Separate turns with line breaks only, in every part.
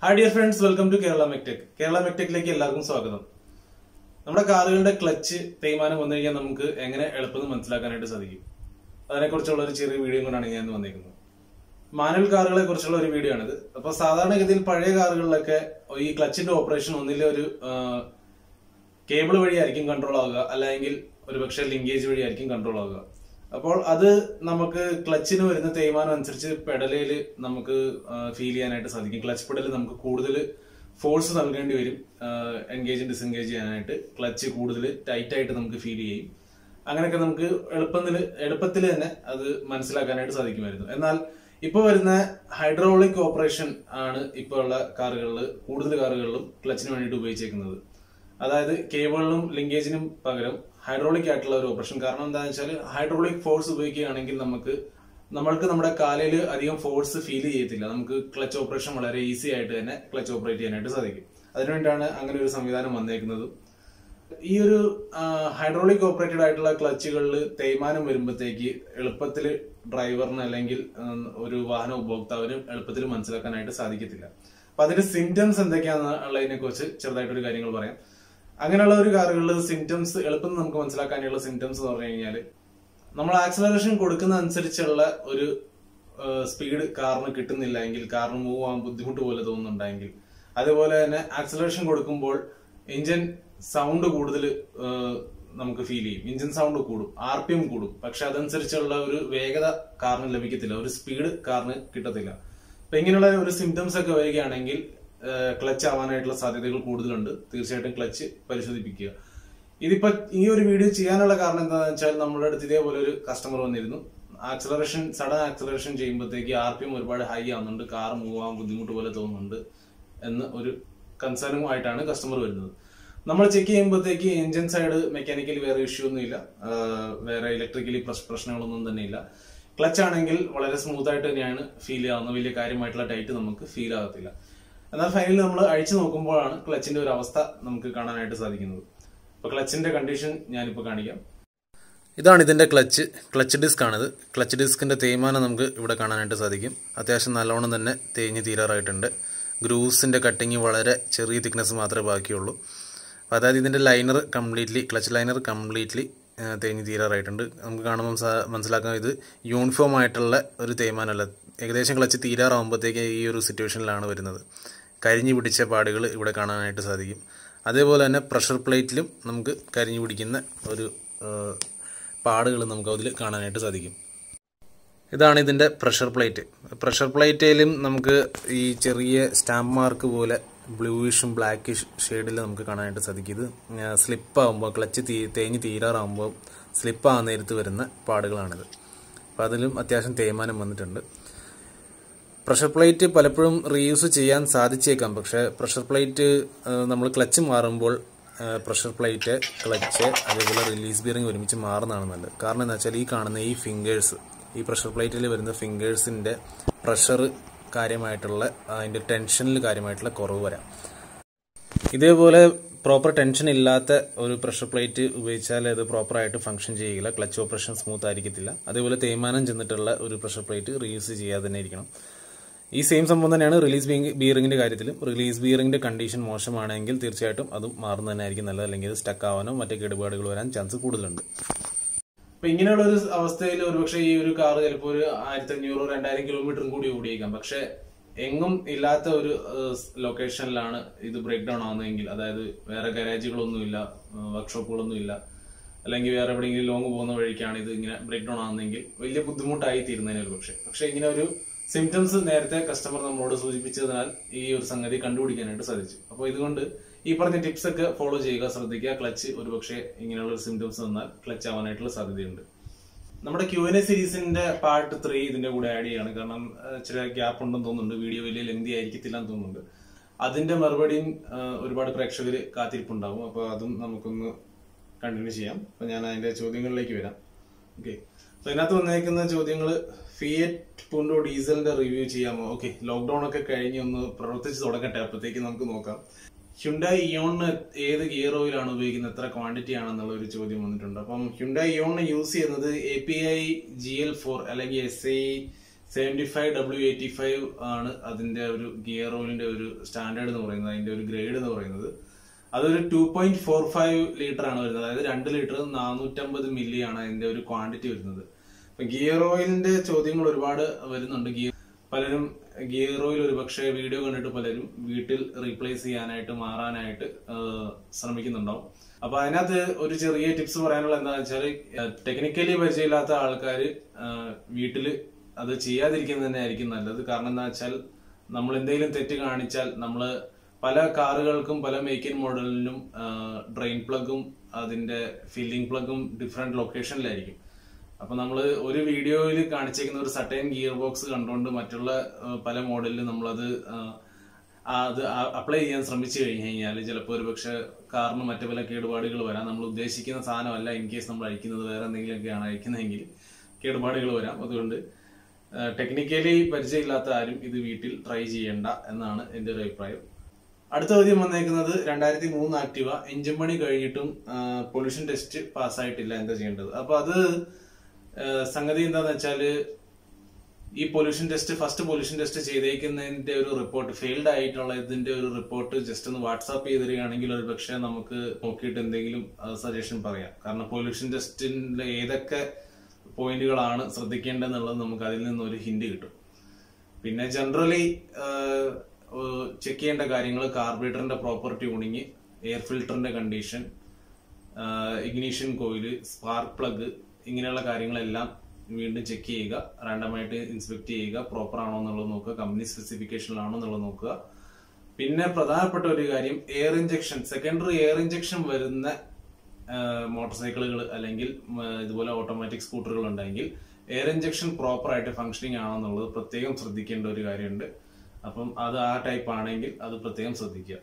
hi dear friends welcome to Kerala Mechtech Kerala മെക്ടെക്കിലേക്ക് എല്ലാവർക്കും സ്വാഗതം നമ്മുടെ കാറുകളുടെ ക്ലച്ച് തേയ്മാനം വന്നു കഴിഞ്ഞാൽ നമുക്ക് എങ്ങനെ എളുപ്പത്തിൽ മനസ്സിലാക്കാനായിട്ട് സാധിക്കും അതിനെക്കുറിച്ചുള്ള ഒരു ചെറിയ വീഡിയോ കൊണ്ടാണ് ഞാൻ ഇന്ന് വന്നിരിക്കുന്നത് മാനുവൽ കാറുകളെ കുറിച്ചുള്ള ഒരു വീഡിയോ ആണിത് അപ്പൊ സാധാരണഗതിയിൽ പഴയ കാറുകളിലൊക്കെ ഈ ക്ലച്ചിന്റെ ഓപ്പറേഷൻ ഒന്നിലെ ഒരു കേബിൾ വഴിയായിരിക്കും കൺട്രോൾ ആവുക അല്ലെങ്കിൽ ഒരു പക്ഷേ ലിങ്കേജ് വഴിയായിരിക്കും കൺട്രോൾ ആവുക അപ്പോൾ അത് നമുക്ക് ക്ലച്ചിന് വരുന്ന തേയ്മാനം അനുസരിച്ച് പെഡലിൽ നമുക്ക് ഫീൽ ചെയ്യാനായിട്ട് സാധിക്കും ക്ലച്ച് പെഡൽ നമുക്ക് കൂടുതൽ ഫോഴ്സ് നൽകേണ്ടി വരും എൻഗേജ് ഡിസെൻഗേജ് ചെയ്യാനായിട്ട് ക്ലച്ച് കൂടുതൽ ടൈറ്റ് ആയിട്ട് നമുക്ക് ഫീൽ ചെയ്യും അങ്ങനെയൊക്കെ നമുക്ക് എളുപ്പത്തിൽ എളുപ്പത്തിൽ തന്നെ അത് മനസ്സിലാക്കാനായിട്ട് സാധിക്കുമായിരുന്നു എന്നാൽ ഇപ്പൊ വരുന്ന ഹൈഡ്രോളിക് ഓപ്പറേഷൻ ആണ് ഇപ്പോൾ ഉള്ള കാറുകളിൽ കൂടുതൽ കാറുകളിലും ക്ലച്ചിന് വേണ്ടിയിട്ട് ഉപയോഗിച്ചേക്കുന്നത് അതായത് കേബിളിനും ലിങ്കേജിനും പകരം ഹൈഡ്രോളിക് ആയിട്ടുള്ള ഒരു ഓപ്പറേഷൻ കാരണം എന്താണെന്ന് വെച്ചാൽ ഹൈഡ്രോളിക് ഫോഴ്സ് ഉപയോഗിക്കുകയാണെങ്കിൽ നമുക്ക് നമ്മൾക്ക് നമ്മുടെ കാലയിൽ അധികം ഫോഴ്സ് ഫീൽ ചെയ്യത്തില്ല നമുക്ക് ക്ലച്ച് ഓപ്പറേഷൻ വളരെ ഈസി ആയിട്ട് തന്നെ ക്ലച്ച് ഓപ്പറേറ്റ് ചെയ്യാനായിട്ട് സാധിക്കും അതിനുവേണ്ടിയാണ് അങ്ങനെ ഒരു സംവിധാനം വന്നേക്കുന്നത് ഈ ഒരു ഹൈഡ്രോളിക് ഓപ്പറേറ്റഡ് ആയിട്ടുള്ള ക്ലച്ചുകളിൽ തേയ്മാനം വരുമ്പോഴത്തേക്ക് എളുപ്പത്തിൽ ഡ്രൈവറിന് അല്ലെങ്കിൽ ഒരു വാഹന ഉപഭോക്താവിന് എളുപ്പത്തിൽ മനസ്സിലാക്കാനായിട്ട് സാധിക്കത്തില്ല അപ്പൊ അതിന്റെ സിംറ്റംസ് എന്തൊക്കെയാണെന്നുള്ളതിനെ കുറിച്ച് ചെറുതായിട്ടൊരു കാര്യങ്ങൾ പറയാം അങ്ങനെയുള്ള ഒരു കാറുകളിൽ സിംറ്റംസ് എളുപ്പം നമുക്ക് മനസ്സിലാക്കാനുള്ള സിംറ്റംസ് എന്ന് പറഞ്ഞു കഴിഞ്ഞാൽ നമ്മൾ ആക്സലറേഷൻ കൊടുക്കുന്ന അനുസരിച്ചുള്ള ഒരു സ്പീഡ് കാറിന് കിട്ടുന്നില്ല എങ്കിൽ കാറിന് മൂവ് ആവാൻ ബുദ്ധിമുട്ട് പോലെ തോന്നുന്നുണ്ടെങ്കിൽ അതുപോലെ തന്നെ ആക്സലറേഷൻ കൊടുക്കുമ്പോൾ എഞ്ചിൻ സൗണ്ട് കൂടുതൽ നമുക്ക് ഫീൽ ചെയ്യും എഞ്ചിൻ സൗണ്ട് കൂടും ആർ പി എം കൂടും പക്ഷെ അതനുസരിച്ചുള്ള ഒരു വേഗത കാറിന് ലഭിക്കത്തില്ല ഒരു സ്പീഡ് കാറിന് കിട്ടത്തില്ല അപ്പൊ ഇങ്ങനെയുള്ള ഒരു സിംറ്റംസ് ഒക്കെ വരികയാണെങ്കിൽ ക്ലച്ച് ആവാനായിട്ടുള്ള സാധ്യതകൾ കൂടുതലുണ്ട് തീർച്ചയായിട്ടും ക്ലച്ച് പരിശോധിപ്പിക്കുക ഇതിപ്പോ ഈ ഒരു വീഡിയോ ചെയ്യാനുള്ള കാരണം എന്താണെന്ന് വെച്ചാൽ നമ്മുടെ അടുത്ത് ഇതേപോലെ ഒരു കസ്റ്റമർ വന്നിരുന്നു ആക്സലറേഷൻ സഡൻ ആക്സലറേഷൻ ചെയ്യുമ്പോഴത്തേക്ക് ആർ പി എം ഒരുപാട് ഹൈ ആവുന്നുണ്ട് കാർ മൂവ് ആവാൻ ബുദ്ധിമുട്ട് പോലെ തോന്നുന്നുണ്ട് എന്ന് ഒരു കൺസേണുമായിട്ടാണ് കസ്റ്റമർ വരുന്നത് നമ്മൾ ചെക്ക് ചെയ്യുമ്പോഴത്തേക്ക് എഞ്ചിൻ സൈഡ് മെക്കാനിക്കലി വേറെ ഇഷ്യൂ ഒന്നും ഇല്ല വേറെ ഇലക്ട്രിക്കലി പ്രശ്നങ്ങളൊന്നും തന്നെ ഇല്ല ക്ലച്ച് ആണെങ്കിൽ വളരെ സ്മൂത്ത് ആയിട്ട് തന്നെയാണ് ഫീൽ ആവുന്നത് വലിയ കാര്യമായിട്ടുള്ള ടൈറ്റ് നമുക്ക് ഫീൽ ആകത്തില്ല എന്നാൽ ഫൈനലി നമ്മൾ അഴിച്ചു നോക്കുമ്പോഴാണ് ക്ലച്ചിന്റെ ഒരു അവസ്ഥ നമുക്ക് കാണാനായിട്ട് സാധിക്കുന്നത് അപ്പൊ ക്ലച്ചിന്റെ കണ്ടീഷൻ ഞാനിപ്പോൾ കാണിക്കാം
ഇതാണ് ഇതിൻ്റെ ക്ലച്ച് ക്ലച്ച് ഡിസ്ക് ആണിത് ക്ലച്ച് ഡിസ്കിൻ്റെ തേയ്മാനം നമുക്ക് ഇവിടെ കാണാനായിട്ട് സാധിക്കും അത്യാവശ്യം നല്ലോണം തന്നെ തേഞ്ഞ് തീരാറായിട്ടുണ്ട് ഗ്രൂസിൻ്റെ കട്ടിങ് വളരെ ചെറിയ തിക്നെസ് മാത്രമേ ബാക്കിയുള്ളൂ അതായത് ഇതിൻ്റെ liner completely clutch liner completely തേഞ്ഞ് തീരാറായിട്ടുണ്ട് നമുക്ക് കാണുമ്പോൾ മനസ്സിലാക്കാം ഇത് യൂണിഫോം ആയിട്ടുള്ള ഒരു തേയ്മാനമല്ല ഏകദേശം ക്ലച്ച് തീരാറാകുമ്പോഴത്തേക്ക് ഈ ഒരു സിറ്റുവേഷനിലാണ് വരുന്നത് കരിഞ്ഞു പിടിച്ച പാടുകൾ ഇവിടെ കാണാനായിട്ട് സാധിക്കും അതേപോലെ തന്നെ പ്രഷർ പ്ലേറ്റിലും നമുക്ക് കരിഞ്ഞു പിടിക്കുന്ന ഒരു പാടുകൾ നമുക്ക് അതിൽ കാണാനായിട്ട് സാധിക്കും ഇതാണ് ഇതിൻ്റെ പ്രഷർ പ്ലേറ്റ് പ്രഷർ പ്ലേറ്റിലും നമുക്ക് ഈ ചെറിയ സ്റ്റാമ്പ് മാർക്ക് പോലെ ബ്ലൂയിഷും ബ്ലാക്കിഷ് ഷെയ്ഡിൽ നമുക്ക് കാണാനായിട്ട് സാധിക്കും ഇത് സ്ലിപ്പാകുമ്പോൾ ക്ലച്ച് തീ തേഞ്ഞ് തീരാറാകുമ്പോൾ സ്ലിപ്പാകുന്ന നേരത്ത് വരുന്ന പാടുകളാണിത് അപ്പോൾ അതിലും അത്യാവശ്യം തേയ്മാനം വന്നിട്ടുണ്ട് പ്രഷർ പ്ലേറ്റ് പലപ്പോഴും റീയൂസ് ചെയ്യാൻ സാധിച്ചേക്കാം പക്ഷേ പ്രഷർ പ്ലേറ്റ് നമ്മൾ ക്ലച്ച് മാറുമ്പോൾ പ്രഷർ പ്ലേറ്റ് ക്ലച്ച് അതേപോലെ റിലീസ് ബിയറിംഗ് ഒരുമിച്ച് മാറുന്നതാണ് നല്ലത് കാരണം എന്താ വെച്ചാൽ ഈ കാണുന്ന ഈ ഫിംഗേഴ്സ് ഈ പ്രഷർ പ്ലേറ്റിൽ വരുന്ന ഫിംഗേഴ്സിൻ്റെ പ്രഷർ കാര്യമായിട്ടുള്ള അതിൻ്റെ ടെൻഷനിൽ കാര്യമായിട്ടുള്ള കുറവ് വരാം ഇതേപോലെ പ്രോപ്പർ ടെൻഷൻ ഇല്ലാത്ത ഒരു പ്രഷർ പ്ലേറ്റ് ഉപയോഗിച്ചാൽ അത് പ്രോപ്പറായിട്ട് ഫംഗ്ഷൻ ചെയ്യില്ല ക്ലച്ച് ഓപ്പറേഷൻ സ്മൂത്ത് ആയിരിക്കത്തില്ല അതേപോലെ തേയ്മാനം ചെന്നിട്ടുള്ള ഒരു പ്രഷർ പ്ലേറ്റ് റീയൂസ് ചെയ്യാതെ തന്നെ ഇരിക്കണം ഈ സെയിം സംഭവം തന്നെയാണ് റിലീസ് ബിയറിംഗിന്റെ കാര്യത്തിലും റിലീസ് ബിയറിംഗിന്റെ കണ്ടീഷൻ മോശമാണെങ്കിൽ തീർച്ചയായിട്ടും അതും മാറുന്നത് തന്നെ ആയിരിക്കും നല്ലത് അല്ലെങ്കിൽ ഇത് സ്റ്റക്ക് ആവാനോ മറ്റു കേടുപാടുകൾ വരാൻ ചാൻസ് കൂടുതലുണ്ട്
അപ്പൊ ഇങ്ങനെയുള്ള ഒരു അവസ്ഥയിൽ ഒരുപക്ഷെ ഈ ഒരു കാർ ചിലപ്പോൾ ഒരു ആയിരത്തി അഞ്ഞൂറോ രണ്ടായിരം കിലോമീറ്ററും കൂടി ഓടിയേക്കാം പക്ഷെ എങ്ങും ഇല്ലാത്ത ഒരു ലൊക്കേഷനിലാണ് ഇത് ബ്രേക്ക് ഡൗൺ ആവുന്നതെങ്കിൽ അതായത് വേറെ ഗരാജുകളൊന്നും ഇല്ല വർക്ക്ഷോപ്പുകളൊന്നും ഇല്ല അല്ലെങ്കിൽ വേറെ എവിടെയെങ്കിലും ലോങ് പോകുന്ന വഴിക്കാണ് ഇത് ഇങ്ങനെ ബ്രേക്ക് ഡൗൺ ആവുന്നതെങ്കിൽ വലിയ ബുദ്ധിമുട്ടായി തീരുന്നതിന് ഒരു പക്ഷേ പക്ഷെ ഇങ്ങനെ ഒരു സിംറ്റംസ് നേരത്തെ കസ്റ്റമർ നമ്മളോട് സൂചിപ്പിച്ചതിനാൽ ഈ ഒരു സംഗതി കണ്ടുപിടിക്കാനായിട്ട് സാധിച്ചു അപ്പോൾ ഇതുകൊണ്ട് ഈ പറഞ്ഞ ടിപ്സ് ഒക്കെ ഫോളോ ചെയ്യുക ശ്രദ്ധിക്കുക ക്ലച്ച് ഒരുപക്ഷെ ഇങ്ങനെയുള്ള സിംറ്റംസ് വന്നാൽ ക്ലച്ച് ആവാനായിട്ടുള്ള സാധ്യതയുണ്ട് നമ്മുടെ ക്യു എൻ എ സീരീസിന്റെ പാർട്ട് ത്രീ ഇതിന്റെ കൂടെ ആഡ് ചെയ്യാണ് കാരണം ചില ഗ്യാപ്പ് ഉണ്ടെന്ന് തോന്നുന്നുണ്ട് വീഡിയോ വലിയ ലെന്തി ആയിരിക്കത്തില്ല എന്ന് തോന്നുന്നുണ്ട് അതിന്റെ മറുപടിയും ഒരുപാട് പ്രേക്ഷകർ കാത്തിരിപ്പുണ്ടാവും അപ്പൊ അതും നമുക്കൊന്ന് കണ്ടിന്യൂ ചെയ്യാം അപ്പൊ ഞാൻ അതിന്റെ ചോദ്യങ്ങളിലേക്ക് വരാം ഓക്കെ അപ്പൊ ഇതിനകത്ത് വന്നേക്കുന്ന ചോദ്യങ്ങൾ ഫിയറ്റ് പൂണ്ടോ ഡീസലിന്റെ റിവ്യൂ ചെയ്യാമോ ഓക്കെ ലോക്ക്ഡൌൺ ഒക്കെ കഴിഞ്ഞ് ഒന്ന് പ്രവർത്തിച്ച് തുടങ്ങട്ടെ അപ്പോഴത്തേക്ക് നമുക്ക് നോക്കാം ഹ്യുണ്ടായി ഇയോണിന് ഏത് ഗിയർ ഓയിലാണ് ഉപയോഗിക്കുന്നത് എത്ര ക്വാണ്ടിറ്റി ആണെന്നുള്ള ഒരു ചോദ്യം വന്നിട്ടുണ്ട് അപ്പം ഹ്യുണ്ടായി ഇയോണിന് യൂസ് ചെയ്യുന്നത് A P I G L four അല്ലെങ്കിൽ S I seventy five W eighty five ആണ് അതിന്റെ ഒരു ഗിയർ ഓയിലിന്റെ ഒരു സ്റ്റാൻഡേർഡ് എന്ന് പറയുന്നത് അതിന്റെ ഒരു ഗ്രേഡ് എന്ന് പറയുന്നത് അതൊരു two point four five litre ആണ് വരുന്നത് അതായത് രണ്ട് ലിറ്റർ നാനൂറ്റമ്പത് മില്ലി ആണ് അതിന്റെ ഒരു ക്വാണ്ടിറ്റി വരുന്നത് അപ്പൊ ഗിയർ ഓയിലിന്റെ ചോദ്യങ്ങൾ ഒരുപാട് വരുന്നുണ്ട് ഗിയർ പലരും ഗിയർ ഓയിൽ ഒരു പക്ഷേ വീഡിയോ കണ്ടിട്ട് പലരും വീട്ടിൽ റീപ്ലേസ് ചെയ്യാനായിട്ട് മാറാനായിട്ട് ആ, ശ്രമിക്കുന്നുണ്ടാവും അപ്പൊ അതിനകത്ത് ഒരു ചെറിയ ടിപ്സ് പറയാനുള്ള എന്താണെന്ന് വെച്ചാൽ ടെക്നിക്കലി പരിചയമില്ലാത്ത ആൾക്കാർ വീട്ടിൽ അത് ചെയ്യാതിരിക്കുന്നത് തന്നെ ആയിരിക്കും നല്ലത് കാരണം എന്താ വെച്ചാൽ നമ്മൾ എന്തെങ്കിലും തെറ്റ് കാണിച്ചാൽ നമ്മൾ പല കാറുകൾക്കും പല മേക്ക് ആൻഡ് മോഡലിനും ഡ്രെയിൻ പ്ലഗും അതിന്റെ ഫില്ലിംഗ് പ്ലഗും ഡിഫറെന്റ് ലൊക്കേഷനിലായിരിക്കും അപ്പൊ നമ്മൾ ഒരു വീഡിയോയിൽ കാണിച്ചേക്കുന്ന ഒരു സട്ടൈൻ ഗിയർ ബോക്സ് കണ്ടുകൊണ്ട് മറ്റുള്ള ആ, പല മോഡലിലും നമ്മളത് ആ, ആ, അത് അപ്ലൈ ചെയ്യാൻ ശ്രമിച്ചു കഴിഞ്ഞു കഴിഞ്ഞാൽ ചിലപ്പോൾ ഒരു പക്ഷെ കാറിന് മറ്റു പല കേടുപാടുകൾ വരാം നമ്മൾ ഉദ്ദേശിക്കുന്ന സാധനമല്ല ഇൻ കേസ് നമ്മൾ അഴിക്കുന്നത് വേറെ എന്തെങ്കിലുമൊക്കെയാണ് അഴിക്കുന്നതെങ്കിൽ കേടുപാടുകൾ വരാം അതുകൊണ്ട് ടെക്നിക്കലി പരിചയമില്ലാത്ത ആരും ഇത് വീട്ടിൽ ട്രൈ ചെയ്യേണ്ട എന്നാണ് എൻ്റെ ഒരു അഭിപ്രായം അടുത്ത ചോദ്യം വന്നേക്കുന്നത് രണ്ടായിരത്തി മൂന്ന് ആക്ടിവ എഞ്ചിൻ പണി കഴിഞ്ഞിട്ടും പൊല്യൂഷൻ ടെസ്റ്റ് പാസ്സായിട്ടില്ല എന്താ ചെയ്യേണ്ടത് അപ്പൊ അത് ആ, സംഗതി എന്താന്ന് വെച്ചാല് ഈ pollution test first pollution test ചെയ്തേക്കുന്നതിന്റെ ഒരു റിപ്പോർട്ട് ഫെയിൽഡ് ആയിട്ടുള്ള ഇതിന്റെ ഒരു റിപ്പോർട്ട് ജസ്റ്റ് ഒന്ന് വാട്സാപ്പ് ചെയ്ത് തരികയാണെങ്കിൽ ഒരു പക്ഷേ നമുക്ക് നോക്കിയിട്ട് എന്തെങ്കിലും സജഷൻ പറയാം കാരണം പൊല്യൂഷൻ ടെസ്റ്റിന്റെ ഏതൊക്കെ പോയിന്റുകളാണ് ശ്രദ്ധിക്കേണ്ടതെന്നുള്ളത് നമുക്ക് അതിൽ നിന്ന് ഒരു ഹിന്റ് കിട്ടും പിന്നെ ജനറലി ചെക്ക് ചെയ്യേണ്ട കാര്യങ്ങൾ കാർബറേറ്ററിന്റെ പ്രോപ്പർ ട്യൂണിങ് എയർ ഫിൽറ്ററിന്റെ condition ignition coil spark plug ഇങ്ങനെയുള്ള കാര്യങ്ങളെല്ലാം വീണ്ടും ചെക്ക് ചെയ്യുക റാൻഡമായിട്ട് ഇൻസ്പെക്ട് ചെയ്യുക പ്രോപ്പർ ആണോ എന്നുള്ളത് നോക്കുക കമ്പനി സ്പെസിഫിക്കേഷനിലാണോ എന്നുള്ളത് നോക്കുക പിന്നെ പ്രധാനപ്പെട്ട ഒരു കാര്യം air injection secondary air injection വരുന്ന മോട്ടോർ സൈക്കിളുകൾ അല്ലെങ്കിൽ ഉം, ഇതുപോലെ ഓട്ടോമാറ്റിക് സ്കൂട്ടറുകൾ ഉണ്ടെങ്കിൽ എയർ ഇഞ്ചക്ഷൻ പ്രോപ്പർ ആയിട്ട് ഫങ്ഷനിങ് ആണോ എന്നുള്ളത് പ്രത്യേകം ശ്രദ്ധിക്കേണ്ട ഒരു കാര്യമുണ്ട് അപ്പം അത് ആ ടൈപ്പ് ആണെങ്കിൽ അത് പ്രത്യേകം ശ്രദ്ധിക്കുക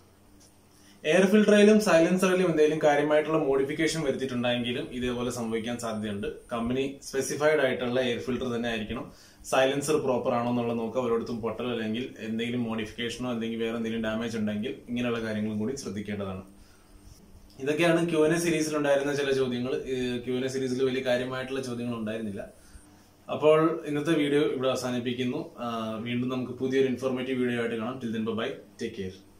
എയർ ഫിൽട്ടറിലും സൈലൻസറിലും എന്തെങ്കിലും കാര്യമായിട്ടുള്ള മോഡിഫിക്കേഷൻ വരുത്തിയിട്ടുണ്ടെങ്കിലും ഇതേപോലെ സംഭവിക്കാൻ സാധ്യതയുണ്ട് കമ്പനി സ്പെസിഫൈഡ് ആയിട്ടുള്ള എയർ ഫിൽട്ടർ തന്നെ ആയിരിക്കണം സൈലൻസർ പ്രോപ്പർ ആണോ എന്നുള്ളത് നോക്കുക ഒരിടത്തും പൊട്ടൽ അല്ലെങ്കിൽ എന്തെങ്കിലും മോഡിഫിക്കേഷനോ എന്തെങ്കിലും വേറെ എന്തെങ്കിലും ഡാമേജ് ഉണ്ടെങ്കിൽ ഇങ്ങനെയുള്ള കാര്യങ്ങളും കൂടി ശ്രദ്ധിക്കേണ്ടതാണ് ഇതൊക്കെയാണ് ക്യു എൻ എ സീരീസിൽ ഉണ്ടായിരുന്ന ചില ചോദ്യങ്ങൾ ക്യു എൻ എ സീരീസിൽ വലിയ കാര്യമായിട്ടുള്ള ചോദ്യങ്ങൾ ഉണ്ടായിരുന്നില്ല അപ്പോൾ ഇന്നത്തെ വീഡിയോ ഇവിടെ അവസാനിപ്പിക്കുന്നു ആ, വീണ്ടും നമുക്ക് പുതിയൊരു ഇൻഫോർമേറ്റീവ് വീഡിയോ ആയിട്ട് കാണാം till then bye take care